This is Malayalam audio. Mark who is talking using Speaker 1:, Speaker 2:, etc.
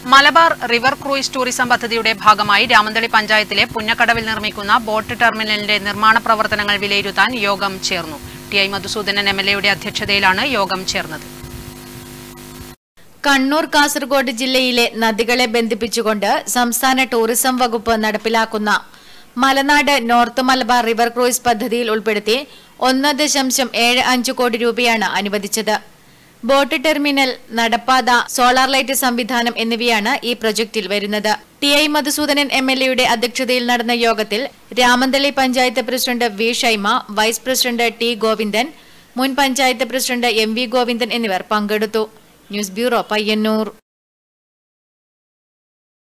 Speaker 1: മലബാർ റിവർ ക്രൂയിസ് ടൂറിസം പദ്ധതിയുടെ ഭാഗമായി രാമന്തളി പഞ്ചായത്തിലെ പുന്നക്കടവിൽ നിർമ്മിക്കുന്ന ബോട്ട് ടെർമിനലിന്റെ നിർമ്മാണ പ്രവർത്തനങ്ങൾ വിലയിരുത്താൻ യോഗം ചേർന്നു T I Madhusudanan M L എയുടെ അധ്യക്ഷതയിലാണ് യോഗം ചേർന്നത്
Speaker 2: കണ്ണൂർ കാസർഗോഡ് ജില്ലയിലെ നദികളെ ബന്ധിപ്പിച്ചുകൊണ്ട് സംസ്ഥാന ടൂറിസം വകുപ്പ് നടപ്പിലാക്കുന്ന Malanad north Malabar river cruise പദ്ധതിയിൽ ഉൾപ്പെടുത്തി ഒന്ന് ദശാംശം ഏഴ് അഞ്ച് കോടി രൂപയാണ് അനുവദിച്ചത് ബോട്ട് ടെർമിനൽ നടപ്പാത സോളാർ ലൈറ്റ് സംവിധാനം എന്നിവയാണ് ഈ പ്രൊജക്ടിൽ വരുന്നത് T I Madhusudanan M L എയുടെ അധ്യക്ഷതയിൽ നടന്ന യോഗത്തിൽ Ramanthali panchayat president V Shaima vice president T Govindan മുൻ panchayat president M V Govindan എന്നിവർ പങ്കെടുത്തു ന്യൂസ് ബ്യൂറോ പയ്യന്നൂർ